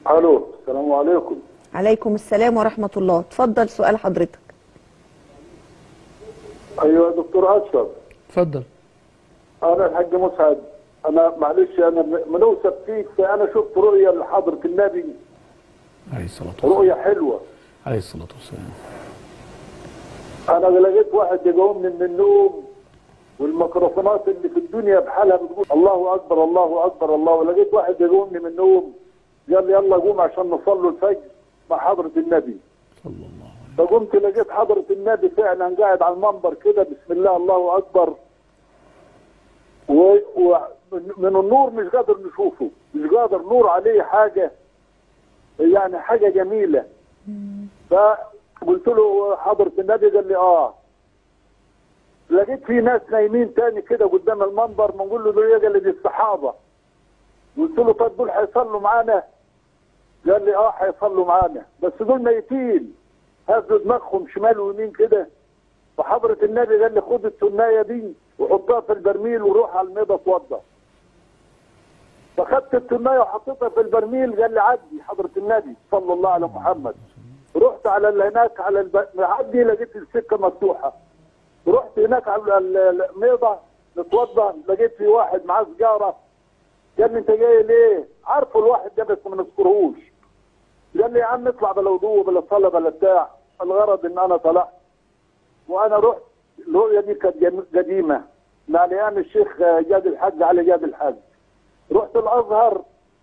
الو السلام عليكم عليكم السلام ورحمة الله اتفضل سؤال حضرتك ايوه يا دكتور اشرف اتفضل انا الحاج مسعد انا معلش انا منوسب فيك فانا شفت رؤيه لحضره النبي عليه الصلاة والسلام رؤيه حلوه عليه الصلاة والسلام انا لقيت واحد يقومني من النوم والميكروفونات اللي في الدنيا بحالها بتقول الله اكبر الله اكبر الله ولقيت واحد يقومني من النوم قال لي يلا قوم عشان نصلي الفجر مع حضره النبي صلى الله عليه فقمت لقيت حضرة النبي فعلا قاعد على المنبر كده بسم الله الله أكبر و... و... من النور مش قادر نشوفه مش قادر نور عليه حاجة يعني حاجة جميلة فقلت له حضرة النبي قال لي اه لقيت في ناس نايمين تاني كده قدام المنبر بنقول له دول إيه؟ قال لي دي الصحابة قلت له طب دول هيصلوا معانا قال لي اه هيصلوا معانا بس دول ميتين هزوا دماغهم شمال ويمين كده فحضرة النبي قال لي خد التناية دي وحطها في البرميل وروح على الميضة اتوضى فخدت التناية وحطيتها في البرميل قال لي عدي حضرة النبي صلى الله على محمد رحت على اللي هناك على الب... عدي لقيت السكة مفتوحة رحت هناك على ال- ال- الميضة نتوضى لقيت في واحد معاه سجارة قال لي انت جاي ليه؟ عارفه الواحد ده بس ما نذكرهوش قال لي يا عم اطلع بلا وضوء بلا صلاه بلا بتاع الغرض ان انا طلعت وانا رحت الرؤيه دي كانت جم- قديمه مع ايام الشيخ جاد الحاج علي جاد الحاج رحت الازهر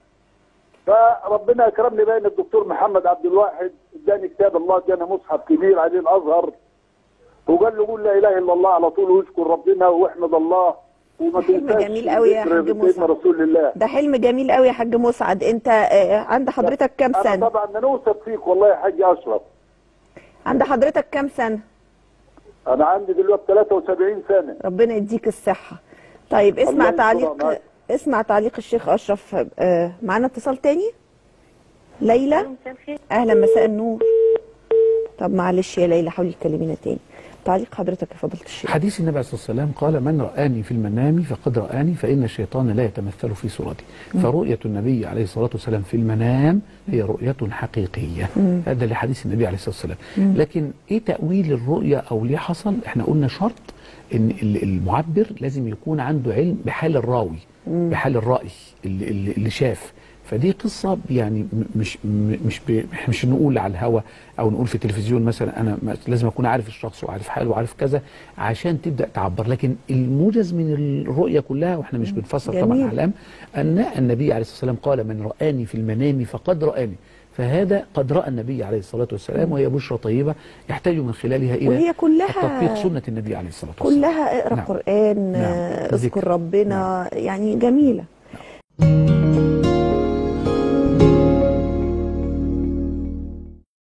فربنا اكرمني بين الدكتور محمد عبد الواحد اداني كتاب الله اداني مصحف كبير عليه الازهر وقال له قول لا اله الا الله على طول واذكر ربنا واحمد الله وما حلم تنساش جميل قوي يا ذكر حاج سيدنا مسعد. رسول الله ده حلم جميل قوي يا حاج مسعد انت آه، عند حضرتك كام انا سنة طبعا نوثق فيك والله يا حاج اشرف عند حضرتك كام سنة انا عندي دلوقتي 73 سنه ربنا يديك الصحة طيب اسمع الله يستر تعليق معاك. اسمع تعليق الشيخ اشرف آه، معانا اتصال تاني ليلى اهلا مساء النور طب معلش يا ليلى حاولي تكلمينا تاني تعليق حضرتك يا فضيله الشيخ حديث النبي عليه الصلاة والسلام قال من رآني في المنام فقد رآني فإن الشيطان لا يتمثل في صورتي فرؤية النبي عليه الصلاة والسلام في المنام هي رؤية حقيقية هذا لحديث النبي عليه الصلاة والسلام لكن إيه تأويل الرؤية أو ليه حصل إحنا قلنا شرط إن ال- المعبر لازم يكون عنده علم بحال الراوي بحال الرأي اللي, اللي, اللي شاف فدي قصه يعني م- مش م- مش ب- إحنا مش نقول على الهوا او نقول في التلفزيون مثلا انا م- لازم اكون عارف الشخص وعارف حاله وعارف كذا عشان تبدا تعبر لكن الموجز من الرؤيه كلها واحنا مش بنفسر جميل. طبعا احلام ان النبي عليه الصلاه والسلام قال من رآني في المنام فقد رآني فهذا قد رأى النبي عليه الصلاة والسلام وهي بشرى طيبة يحتاج من خلالها إلى وهي كلها- تطبيق سنة النبي عليه الصلاة والسلام كلها اقرا نعم. قران نعم. آه، ذكر. اذكر ربنا يعني جميله